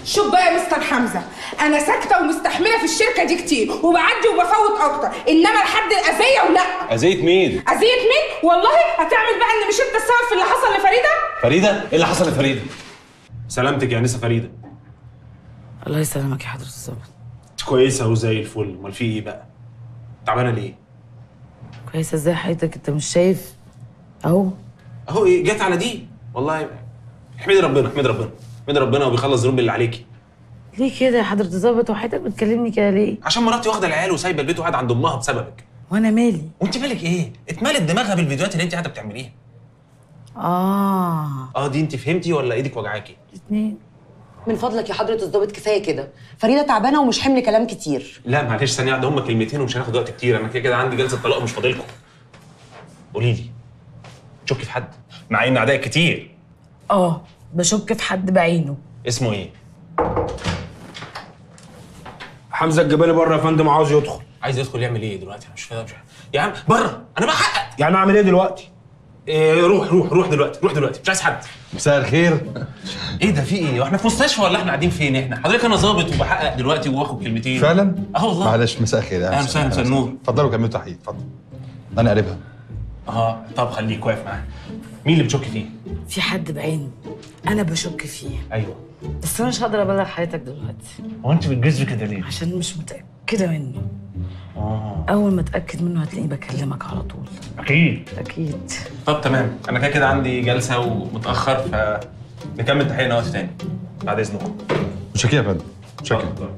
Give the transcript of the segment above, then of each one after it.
شوف بقى يا مستر حمزه انا ساكته ومستحمله في الشركه دي كتير وبعدي وبفوت اكتر انما لحد الاذيه ولا اذيت مين اذيه مين والله هتعمل بقى ان مش انت السبب في اللي حصل لفريده فريده ايه اللي حصل لفريده سلامتك يا انسه فريده الله يسلمك يا حضرة الظابط انت كويسه وزي الفل امال في ايه بقى تعبانه ليه كويسة ازاي حضرتك انت مش شايف اهو اهو ايه جت على دي والله احمدي ربنا احمدي ربنا احمدي ربنا وبيخلص ذنوب اللي عليكي ليه كده يا حضرة الظابط وحضرتك بتكلمني كده ليه عشان مراتي واخده العيال وسايبه البيت وقاعده عند امها بسببك وانا مالي وانت مالك ايه اتملت دماغها بالفيديوهات اللي انت قاعده بتعمليها اه اه دي انت فهمتي ولا ايدك وجعاكي اتنين من فضلك يا حضرة الضابط كفاية كده فريدة تعبانة ومش حمل كلام كتير لا معلش ثانيه واحده هم كلمتين ومش هناخد وقت كتير انا كده كده عندي جلسه طلاق ومش فاضلكم قولي لي تشكي في حد مع ان اعدائك كتير اه بشك في حد بعينه اسمه ايه حمزه الجبالي بره يا فندم عاوز يدخل عايز يدخل يعمل ايه دلوقتي انا مش فاهم مش فاهم. يا عم بره انا بحقق يعني اعمل ايه دلوقتي إيه روح روح روح دلوقتي روح دلوقتي مش عايز حد مساء الخير ايه ده في ايه واحنا في مستشفى ولا احنا قاعدين فين احنا حضرتك انا ظابط وبحقق دلوقتي واخد كلمتين فعلا اه والله معلش مساء الخير أهلا وسهلا، مساء النور. اتفضلوا كملوا تحقيق اتفضل انا قريبها اه طب خليك واقف معايا مين اللي بتشك فيه في حد بعينه انا بشك فيه ايوه بس انا مش هقدر ابلغ حضرتك دلوقتي هو انت بتجزي كده ليه عشان مش متاكده منه اول ما اتاكد منه هتلاقيني بكلمك على طول اكيد اكيد طب تمام انا كده كده عندي جلسه ومتاخر ف نكمل تحقيقنا وقت تاني بعد اذنكم متشكر يا فندم متشكر اتفضل.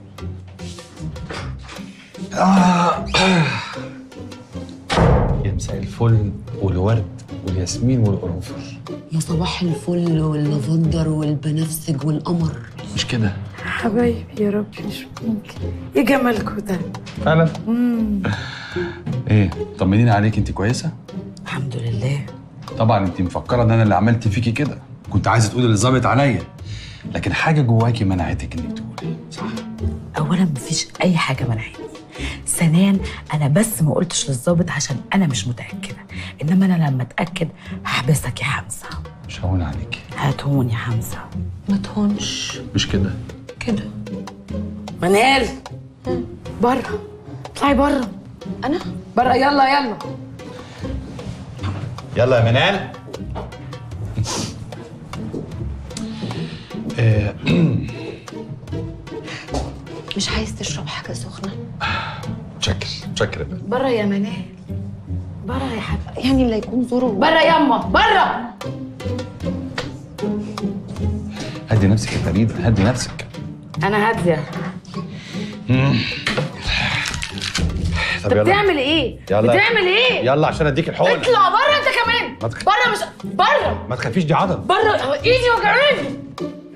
يا مساء الفل والورد والياسمين والقرنفل يا صباح الفل واللافندر والبنفسج والقمر مش كده حبايبي يا ربي مش ممكن ايه جمالكوا ده فعلا ايه طمنيني عليك انت كويسه الحمد لله طبعا انت مفكره ان انا اللي عملت فيكي كده كنت عايزه تقولي اللي ظابط عليا لكن حاجه جواكي منعتك انك تقولي صح اولا مفيش اي حاجه منعتني ثانيا انا بس ما قلتش للظابط عشان انا مش متاكده انما انا لما اتاكد هحبسك يا حمزه مش هون عليكي هتهون يا حمزه ما تهونش مش كده كده منال بره اطلعي بره أنا بره يلا يلا يلا يا منال آه، مش عايز تشرب حاجة سخنة متشكر متشكر يا فندم. بره يا منال بره يا حبيبي يعني اللي يكون زوره بره ياما بره هدي نفسك يا فريد هدي نفسك انا هاديه طب انت بتعمل ايه يلا. بتعمل ايه يلا عشان اديك الحقن اطلع بره انت كمان ما تخ- بره مش بره ما تخافيش دي عضل بره ايدي وجعاني